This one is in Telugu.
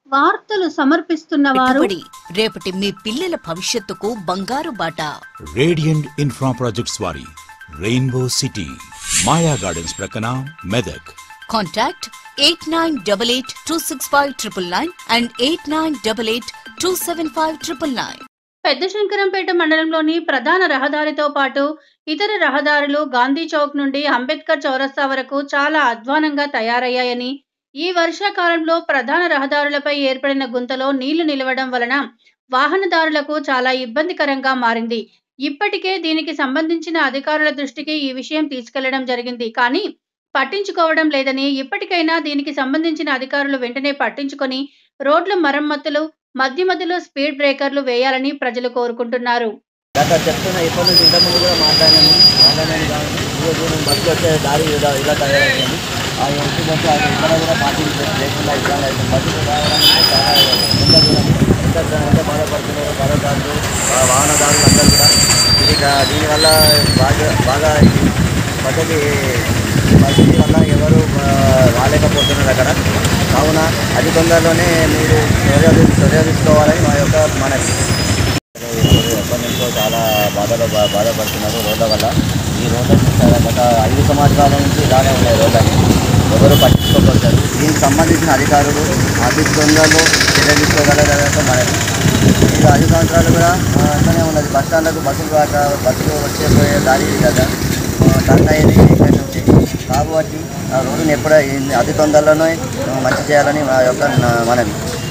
వార్తలు సమర్పిస్తున్న వారు పెట్టుబడి రేపటి మీ పిల్లల భవిష్యత్తుకు బంగారు బాట రేడియంట్ ఇన్ఫ్రా ప్రాజెక్ట్స్ వారి రెయిన్బో సిటీ మాయా గార్డెన్స్ ప్రక్కన Medak contact eight nine double eight two six five triple nine and eight nine double eight two seven five triple nine Pedda Shankarampet మండలంలోని ప్రధాన రహదారితో పాటు ఇతర రహదారులు గాంధీ చౌక్ నుండి అంబేద్కర్ చౌరస్తా వరకు చాలా అధ్వానంగా తయారయ్యాయని ఈ వర్షాకాలంలో ప్రధాన రహదారులపై ఏర్పడిన గుంతలో నీళ్లు నిలవడం వలన వాహనదారులకు చాలా ఇబ్బందికరంగా మారింది ఇప్పటికే దీనికి సంబంధించిన అధికారుల దృష్టికి ఈ విషయం తీసుకెళ్లడం జరిగింది కానీ పట్టించుకోవడం లేదని ఇప్పటికైనా దీనికి సంబంధించిన అధికారులు వెంటనే పట్టించుకొని రోడ్ల మరమ్మతులు మధ్య మధ్యలో స్పీడ్ బ్రేకర్లు వేయాలని ప్రజలు కోరుకుంటున్నారు గత చెప్తున్న ఇప్పటి నుంచి ఇంత ముందు కూడా మాట్లాడాము మాట్లాడాను కాబట్టి ఈరోజు నేను బస్సు వచ్చే దారి ఇలా ఇలా తయారైంది ఆ ఇంటి బస్సు అది ఇక్కడ కూడా పార్కింగ్ లేకుండా ఇబ్బంది అవుతుంది బస్సులు రావడానికి చాలా ఎంత దూరం ఎంత దూరం ఎంత బాధపడుతున్నారు బాధదారులు ఆ వాహనదారులు అందరూ కూడా ఇది కా- దీనివల్ల బాగా బాగా ఈ పద్ధతి పరిస్థితి వల్ల ఎవరు ఆ, రాలేకపోతున్నారు అక్కడ కావున అతి తొందరలోనే మీరు చర్య చర్య తీసుకోవాలని మా యొక్క మనకి ఎప్పటి నుంచో చాలా బాధలో బా- బాధపడుతున్నారు రోడ్ల వల్ల ఈ రోడ్ల చాలా గత ఐదు సంవత్సరాల నుంచి ఇలానే ఉన్నాయి రోడ్లని ఎవరు పట్టించుకోకపోతారు దీనికి సంబంధించిన అధికారులు అతి తొందరలో చర్య తీసుకోగలగడంతో మనకి ఇది ఐదు సంవత్సరాలు కూడా ఆ, అట్లనే ఉన్నది బస్ స్టాండ్లకు బస్సులు రాక బస్సులు వచ్చే పోయే దారి ఇది కదా ఆ, టర్న్ అయ్యేది ఇక్కడ నుంచి కాబట్టి ఆ రోడ్డుని ఎప్పుడో అతి తొందరలోనే ఆ, మంచి చేయాలని మా యొక్క నా- మనవి